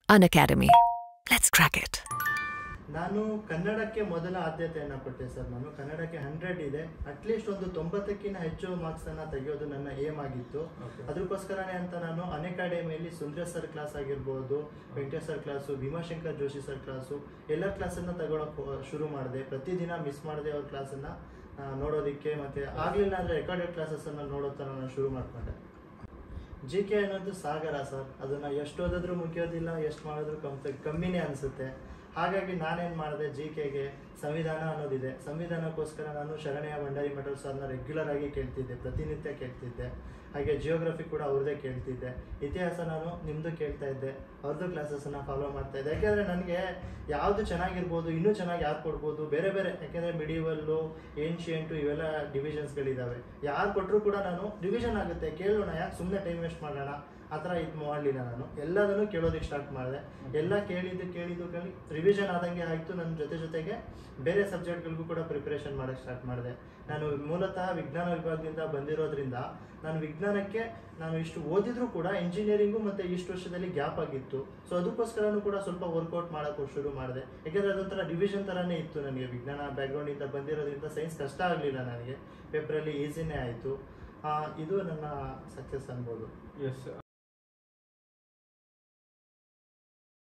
An academy. Let's crack it. ನಾನು ಕನ್ನಡಕ್ಕೆ ಮೊದಲ ಆದ್ಯತೆಯನ್ನು ಕೊಟ್ಟೆ ಸರ್ ನಾನು ಕನ್ನಡಕ್ಕೆ ಹಂಡ್ರೆಡ್ ಇದೆ ಅಟ್ಲೀಸ್ಟ್ ಒಂದು ತೊಂಬತ್ತಕ್ಕಿಂತ ಹೆಚ್ಚು ಮಾರ್ಕ್ಸ್ ಅನ್ನ ತೆಗೆಯೋದು ನನ್ನ ಏಮ್ ಆಗಿತ್ತು ಅದಕ್ಕೋಸ್ಕರನೇ ಅಂತ ನಾನು ಅಕಾಡೆಮಿಯಲ್ಲಿ ಸುಂದರ್ ಸರ್ ಕ್ಲಾಸ್ ಆಗಿರ್ಬೋದು Venkatesh sir class Bhimashankar Joshi sir class ಎಲ್ಲ ಕ್ಲಾಸನ್ನು ತಗೊಳಕ್ ಶುರು ಮಾಡಿದೆ ಪ್ರತಿದಿನ ಮಿಸ್ ಮಾಡದೆ ಅವ್ರ ಕ್ಲಾಸನ್ನು ನೋಡೋದಕ್ಕೆ ಮತ್ತೆ ಆಗಲಿಲ್ಲ ಅಂದರೆ ರೆಕಾರ್ಡೆಡ್ ಕ್ಲಾಸಸ್ಸನ್ನು ನೋಡೋ ಥರ ನಾನು ಶುರು ಮಾಡ್ಕೊಂಡೆ ಜಿ ಕೆ ಅನ್ನೋದು ಸಾಗರ ಸರ್ ಅದನ್ನ ಎಷ್ಟು ಓದಿದ್ರು ಮುಗಿಯೋದಿಲ್ಲ ಎಷ್ಟು ಮಾಡಿದ್ರು ಕಮ್ ಕಮ್ಮಿನೇ ಅನಿಸುತ್ತೆ ಹಾಗಾಗಿ ನಾನೇನು ಮಾಡಿದೆ ಜಿ ಕೆಗೆ ಸಂವಿಧಾನ ಅನ್ನೋದಿದೆ ಸಂವಿಧಾನಕ್ಕೋಸ್ಕರ ನಾನು ಶರಣಯ್ಯ ಭಂಡಾರಿ ಮಠ ಸರ್ನ ರೆಗ್ಯುಲರ್ ಆಗಿ ಕೇಳ್ತಿದ್ದೆ ಪ್ರತಿನಿತ್ಯ ಕೇಳ್ತಿದ್ದೆ ಹಾಗೆ ಜಿಯೋಗ್ರಫಿ ಕೂಡ ಅವ್ರದ್ದೇ ಕೇಳ್ತಿದ್ದೆ ಇತಿಹಾಸ ನಾನು ನಿಮ್ಮದು ಕೇಳ್ತಾ ಇದ್ದೆ ಅವ್ರದ್ದು ಕ್ಲಾಸಸ್ಸನ್ನು ಫಾಲೋ ಮಾಡ್ತಾ ಇದ್ದೆ ಯಾಕೆಂದರೆ ನನಗೆ ಯಾವುದು ಚೆನ್ನಾಗಿರ್ಬೋದು ಇನ್ನೂ ಚೆನ್ನಾಗಿ ಯಾರು ಕೊಡ್ಬೋದು ಬೇರೆ ಬೇರೆ ಯಾಕೆಂದರೆ ಮಿಡಿವಲ್ಲು ಏನ್ಶಿಯಂಟು ಇವೆಲ್ಲ ಡಿವಿಷನ್ಸ್ಗಳಿದ್ದಾವೆ ಯಾರು ಕೊಟ್ಟರು ಕೂಡ ನಾನು ರಿವಿಷನ್ ಆಗುತ್ತೆ ಕೇಳೋಣ ಯಾಕೆ ಸುಮ್ಮನೆ ಟೈಮ್ ವೇಸ್ಟ್ ಮಾಡೋಣ ಆ ಥರ ಇದು ಮಾಡಲಿಲ್ಲ ನಾನು ಎಲ್ಲದನ್ನು ಕೇಳೋದಕ್ಕೆ ಸ್ಟಾರ್ಟ್ ಮಾಡಿದೆ ಎಲ್ಲ ಕೇಳಿದ್ದು ಕೇಳಿದ್ದು ಕೇಳಿ ರಿವಿಷನ್ ಆದಂಗೆ ಆಯಿತು ನನ್ನ ಜೊತೆ ಜೊತೆಗೆ ಬೇರೆ ಸಬ್ಜೆಕ್ಟ್ಗಳಿಗೂ ಕೂಡ ಪ್ರಿಪ್ರೇಷನ್ ಮಾಡೋಕ್ಕೆ ಸ್ಟಾರ್ಟ್ ಮಾಡಿದೆ ನಾನು ಮೂಲತಃ ವಿಜ್ಞಾನ ವಿಭಾಗದಿಂದ ಬಂದಿರೋದ್ರಿಂದ ನಾನು ವಿಜ್ಞಾನಕ್ಕೆ ನಾನು ಇಷ್ಟು ಓದಿದ್ರು ಕೂಡ ಇಂಜಿನಿಯರಿಂಗು ಮತ್ತು ಇಷ್ಟು ವರ್ಷದಲ್ಲಿ ಗ್ಯಾಪ್ ಆಗಿತ್ತು ಸೊ ಅದಕ್ಕೋಸ್ಕರನೂ ಕೂಡ ಸ್ವಲ್ಪ ವರ್ಕೌಟ್ ಮಾಡೋಕ್ಕೆ ಶುರು ಮಾಡಿದೆ ಯಾಕೆಂದರೆ ಅದೊಂಥರ ಡಿವಿಷನ್ ಥರನೇ ಇತ್ತು ನನಗೆ ವಿಜ್ಞಾನ ಬ್ಯಾಕ್ಗ್ರೌಂಡಿಂದ ಬಂದಿರೋದ್ರಿಂದ ಸೈನ್ಸ್ ಕಷ್ಟ ಆಗಲಿಲ್ಲ ನನಗೆ ಪೇಪರಲ್ಲಿ ಈಸಿನೇ ಆಯಿತು ಇದು ನನ್ನ ಸಕ್ಸಸ್ ಅನ್ಬೋದು ಎಸ್